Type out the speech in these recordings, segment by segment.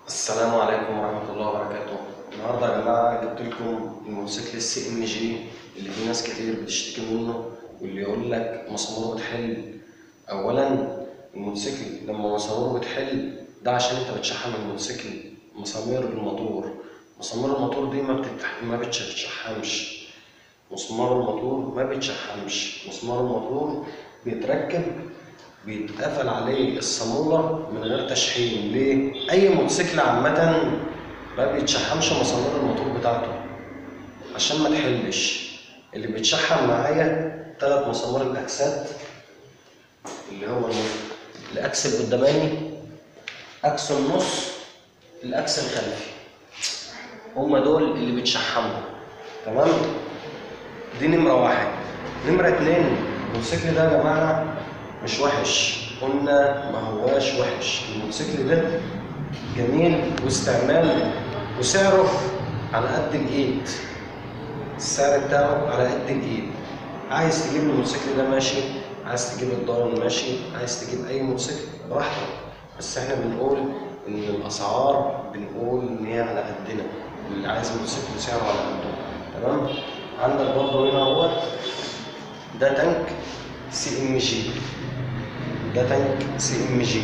السلام عليكم ورحمة الله وبركاته النهاردة يا جماعة جبت لكم الموتوسيكل السي ام جي اللي في ناس كتير بتشتكي منه واللي يقول لك مساميره بتحل أولا الموتوسيكل لما مساميره بتحل ده عشان انت بتشحم الموتوسيكل مسامير الموتور مسامير الموتور دي ما بتتح... ما بتشحمش مسمار الموتور ما بيتشحمش مسمار الموتور بيتركب بيتقفل عليه الصامولة من غير تشحيم ليه؟ أي موتوسيكل عامة ما بيتشحمش مسامير الموتور بتاعته عشان ما تحلش اللي بيتشحم معايا تلات مسامير الأكسات اللي هو الأكس القداماني أكس النص الأكس الخلفي هما دول اللي بيتشحموا تمام؟ دي نمرة واحد نمرة اتنين الموتوسيكل ده يا جماعة مش وحش قلنا ما هواش وحش الموتوسيكل ده جميل واستعمال وسعره على قد الايد السعر بتاعه على قد الايد عايز تجيب الموتوسيكل ده ماشي عايز تجيب الداون ماشي عايز تجيب اي موتوسيكل براحتك بس احنا بنقول ان الاسعار بنقول ان هي على قدنا اللي عايز موتوسيكل سعره على قده تمام عندك برضه هنا اهوت ده تانك سي ام جي ده تانك سي ام جي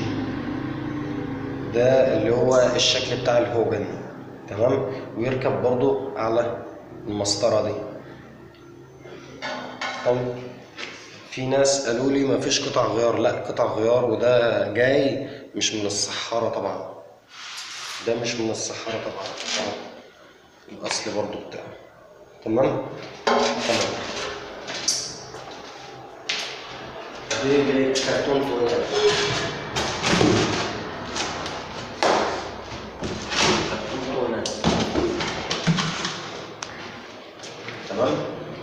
ده اللي هو الشكل بتاع الهوجن تمام ويركب برضو على المسطره دي طب في ناس قالوا لي ما فيش قطع غيار لا قطع غيار وده جاي مش من الصحارى طبعا ده مش من الصحارى طبعا أهو. الاصل برضو بتاعه تمام تمام دي جاي كرتون فوق كرتون فوق هنا. تمام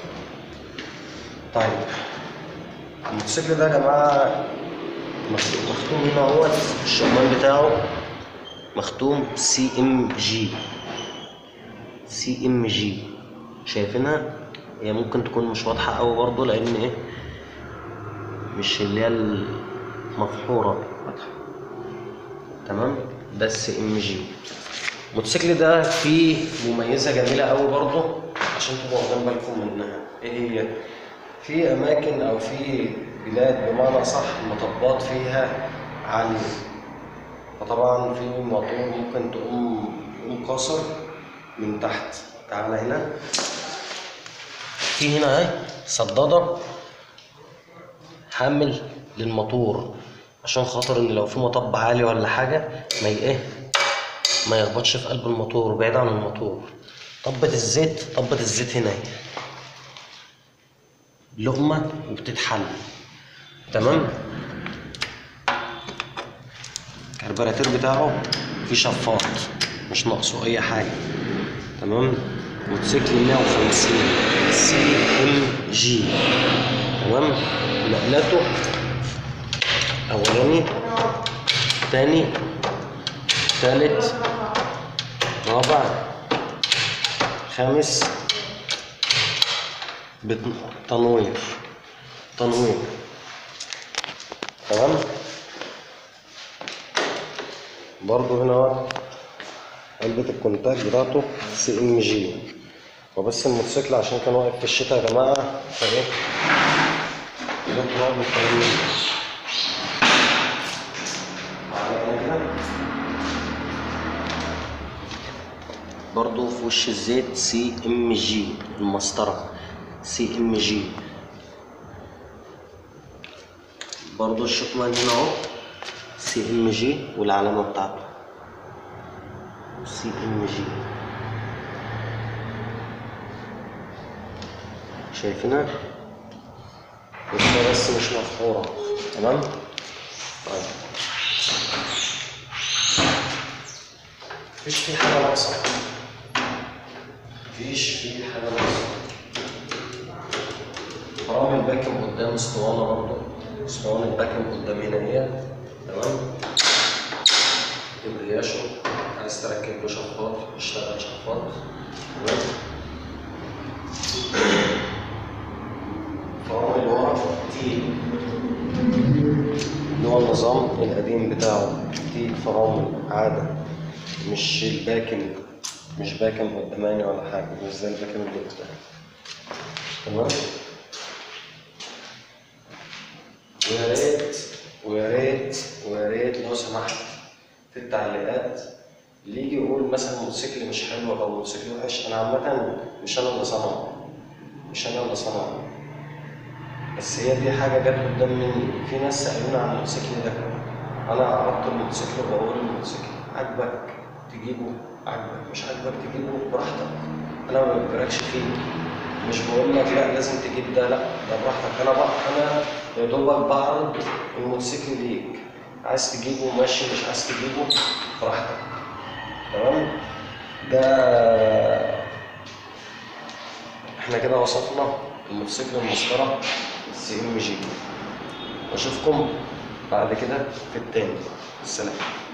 طيب الموتوسيكل ده يا جماعه مختوم مختوم هنا اهوت الشمال بتاعه مختوم سي ام جي سي ام جي شايفينها هي ممكن تكون مش واضحه قوي برضه لان ايه مش اللي هي المفحورة تمام بس ام جي الموتوسيكل ده فيه مميزة جميلة قوي برضه عشان تبقوا واخدين بالكم منها ايه هي في اماكن او في بلاد بمعنى صح المطبات فيها عالية فطبعا في موتور ممكن تقوم يقوم كسر من تحت تعالى هنا في هنا اهي صدادة حامل للموتور عشان خاطر ان لو في مطب عالي ولا حاجه ما ايه ما يخبطش في قلب الموتور بعيد عن الموتور طبة الزيت طبة الزيت هنا لقمة وبتتحل تمام الكربراتير بتاعه فيه شفاط مش ناقصه اي حاجة تمام موتوسيكل 150 سي ام جي تمام نقلته اولاني تاني تالت رابع خامس بت- تنوير تنوير تمام برضو هنا علبة الكونتاك بتاعته سي ام جي وبس الموتوسيكل عشان كان واقف في الشتاء يا جماعة فايه ده تراب الكلام برضو في وش الزيت سي ام جي المسطرة سي ام جي برضو الشكمان هنا اهو سي ام جي والعلامة بتاعته سي ام جي شايفينها لسه بس مش مفحورة تمام طيب مفيش فيه حاجة ناقصة مفيش فيه حاجة ناقصة فرامل الباكم قدام اسطوانة برضه اسطوانة الباكم قدام هنا هي تمام ابرياشه عايز تركب له شفاط يشتغل شفاط تمام فرامل ورا تيل اللي هو النظام القديم بتاعه تيل فرامل عادة مش الباكن مش باكن قداماني ولا حاجة مش زي الباكن اللي قدامي تمام ويا ريت ويا ريت ويا ريت لو سمحت في التعليقات اللي يجي يقول مثلا موتوسيكل مش حلو او موتوسيكل وحش انا عامة مش انا اللي صنعه مش انا اللي صنعه بس هي دي حاجة جت قدام مني في ناس سألوني عن الموتوسيكل ده انا عرضت الموتوسيكل وبقول الموتوسيكل عجبك تجيبه عجبك مش عجبك تجيبه براحتك انا ما بجبركش فيه مش بقول لك لا لازم تجيب ده لا ده براحتك انا بقى انا يا دوبك بعرض الموتوسيكل ليك عايز تجيبه ماشي مش عايز تجيبه براحتك تمام ده احنا كده وصفنا الموتوسيكل المسطرة السي ام جي واشوفكم بعد كده في التاني السلام